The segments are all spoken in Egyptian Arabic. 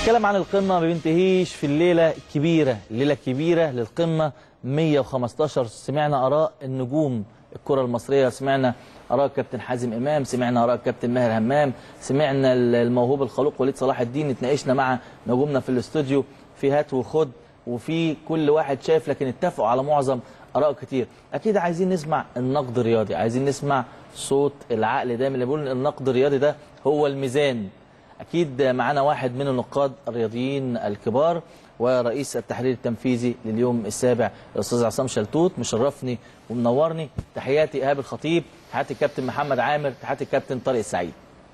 الكلام عن القمة ما بينتهيش في الليلة الكبيرة الليلة الكبيرة للقمة 115 سمعنا آراء النجوم الكرة المصرية سمعنا آراء كابتن حازم إمام سمعنا آراء كابتن ماهر همام سمعنا الموهوب الخلوق وليد صلاح الدين اتناقشنا مع نجومنا في الاستوديو في هات وخد وفي كل واحد شايف لكن اتفقوا على معظم آراء كتير أكيد عايزين نسمع النقد الرياضي عايزين نسمع صوت العقل دايما اللي بيقول إن النقد الرياضي ده هو الميزان اكيد معانا واحد من النقاد الرياضيين الكبار ورئيس التحرير التنفيذي لليوم السابع الاستاذ عصام شلتوت مشرفني ومنورني تحياتي ايهاب الخطيب تحياتي الكابتن محمد عامر تحياتي الكابتن طارق السعيد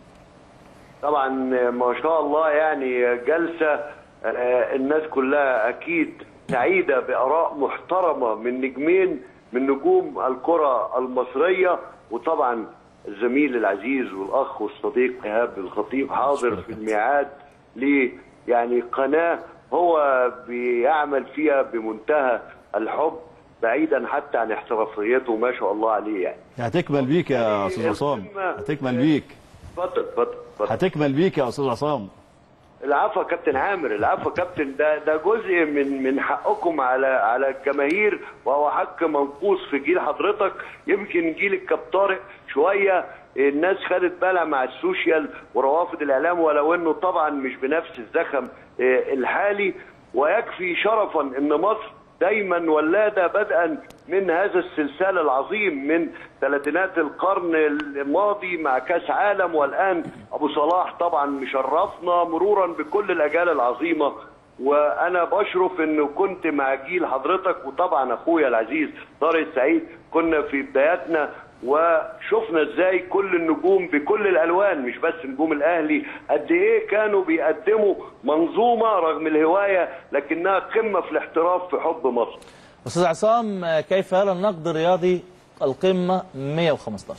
طبعا ما شاء الله يعني جلسه آه، الناس كلها اكيد سعيده باراء محترمه من نجمين من نجوم الكره المصريه وطبعا الزميل العزيز والاخ والصديق ايهاب الخطيب حاضر في الميعاد ل يعني قناه هو بيعمل فيها بمنتهى الحب بعيدا حتى عن احترافيته ما شاء الله عليه يعني هتكمل بيك يا استاذ عصام هتكمل بيك اتفضل اتفضل اتفضل هتكمل بيك يا استاذ عصام العفو يا كابتن عامر العفو يا كابتن ده ده جزء من من حقكم على على الجماهير وهو حق منقوص في جيل حضرتك يمكن جيل الكابتن طارق شويه الناس خدت بالها مع السوشيال وروافد الاعلام ولو انه طبعا مش بنفس الزخم آه، الحالي ويكفي شرفا ان مصر دايما ولاده بدءا من هذا السلسال العظيم من ثلاثينات القرن الماضي مع كاس عالم والان ابو صلاح طبعا مشرفنا مرورا بكل الاجيال العظيمه وانا بشرف انه كنت مع جيل حضرتك وطبعا اخويا العزيز طارق السعيد كنا في بداياتنا وشفنا ازاي كل النجوم بكل الالوان مش بس نجوم الاهلي قد ايه كانوا بيقدموا منظومه رغم الهوايه لكنها قمه في الاحتراف في حب مصر استاذ عصام كيف يرى النقد الرياضي القمة 115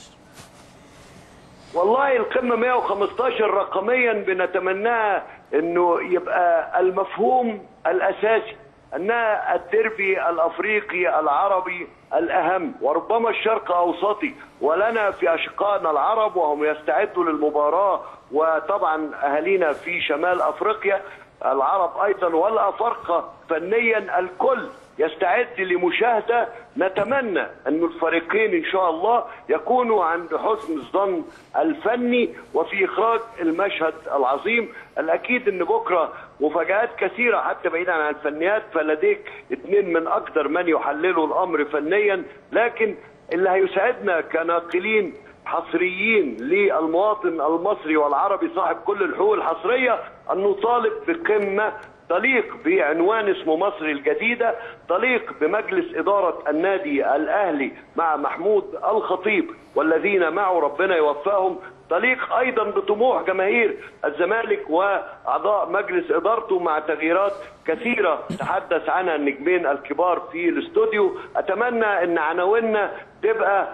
والله القمة 115 رقميا بنتمناها انه يبقى المفهوم الاساسي انها الديربي الافريقي العربي الاهم وربما الشرق اوسطي ولنا في اشقائنا العرب وهم يستعدوا للمباراة وطبعا اهالينا في شمال افريقيا العرب ايضا والافارقه فنيا الكل يستعد لمشاهده نتمنى ان الفريقين ان شاء الله يكونوا عند حسن الظن الفني وفي اخراج المشهد العظيم الاكيد ان بكره مفاجات كثيره حتى بعيدا عن الفنيات فلديك اثنين من اقدر من يحللوا الامر فنيا لكن اللي هيساعدنا كناقلين حصريين للمواطن المصري والعربي صاحب كل الحقوق الحصريه ان نطالب بقمه تليق بعنوان اسمه مصر الجديده، تليق بمجلس اداره النادي الاهلي مع محمود الخطيب والذين معه ربنا يوفقهم، تليق ايضا بطموح جماهير الزمالك واعضاء مجلس ادارته مع تغييرات كثيره تحدث عنها النجمين الكبار في الاستوديو، اتمنى ان عناويننا تبقى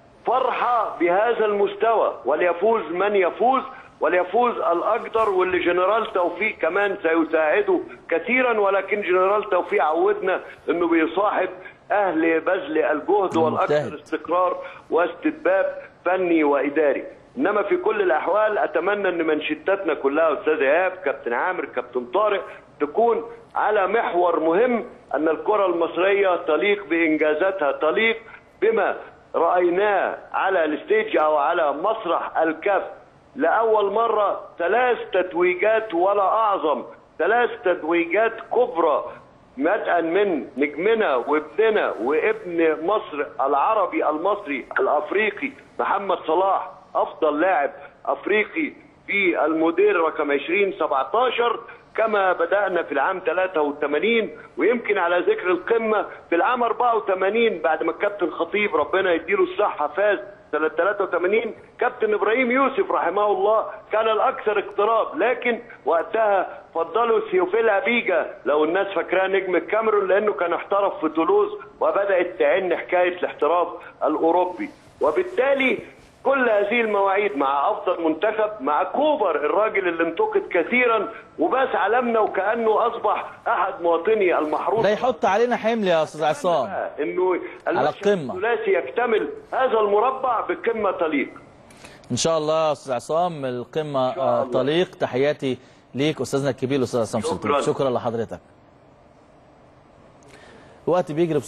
فرحة بهذا المستوى وليفوز من يفوز وليفوز الأقدر واللي جنرال توفيق كمان سيساعده كثيرا ولكن جنرال توفيق عودنا أنه بيصاحب أهل بذل الجهد والأكثر مجتهد. استقرار واستتباب فني وإداري انما في كل الاحوال اتمنى ان منشداتنا كلها استاذ ايهاب كابتن عامر كابتن طارق تكون على محور مهم ان الكره المصريه تليق بانجازاتها تليق بما رايناه على الستيج او على مسرح الكاف لاول مره ثلاث تتويجات ولا اعظم ثلاث تتويجات كبرى بدءا من نجمنا وابننا وابن مصر العربي المصري الافريقي محمد صلاح افضل لاعب افريقي في الموديل رقم 2017 كما بدأنا في العام 83 ويمكن على ذكر القمة في العام 84 بعد ما الكابتن خطيب ربنا يديله الصحة فاز سنة 83 كابتن إبراهيم يوسف رحمه الله كان الأكثر اقتراب لكن وقتها فضلوا سيوفيل أبيجا لو الناس فاكراه نجم الكاميرون لأنه كان احترف في تولوز وبدأت تعن حكاية الاحتراف الأوروبي وبالتالي كل هذه المواعيد مع افضل منتخب مع كوبر الراجل اللي انتقد كثيرا وباس علمنا وكانه اصبح احد مواطني المحروس ده يحط علينا حمل يا استاذ عصام انه على المشهد القمة. الثلاثي يكتمل هذا المربع بقمه تليق ان شاء الله يا استاذ عصام القمه شاء آه، الله. طليق تحياتي ليك استاذنا الكبير الاستاذ عصام شكراً. سلطان شكرا لحضرتك الوقت بيجري